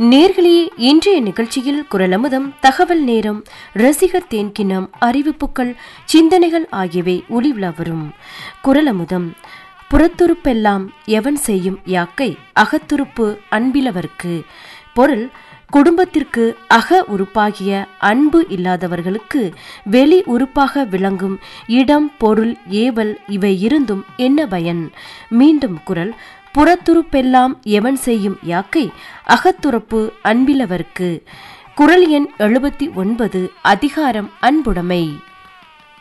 நேர்களே இன்றைய நிகழ்ச்சியில் குரலமுதம் தகவல் நேரம் ரசிகர் தேன்கிணம் அறிவிப்புகள் சிந்தனைகள் ஆகியவை ஒளிவிழா வரும் குரலமுதம் புறத்துருப்பெல்லாம் எவன் செய்யும் யாக்கை அகத்துருப்பு அன்பிலவர்க்கு பொருள் குடும்பத்திற்கு அக உறுப்பாகிய அன்பு இல்லாதவர்களுக்கு வெளி உறுப்பாக விளங்கும் இடம் பொருள் ஏவல் இவை இருந்தும் என்ன பயன் மீண்டும் குரல் புறத்துருப்பெல்லாம் எவன் செய்யும் யாக்கை அகத்துறப்பு அன்பிலவர்க்கு குரல் எண் எழுபத்தி ஒன்பது அதிகாரம் அன்புடைமை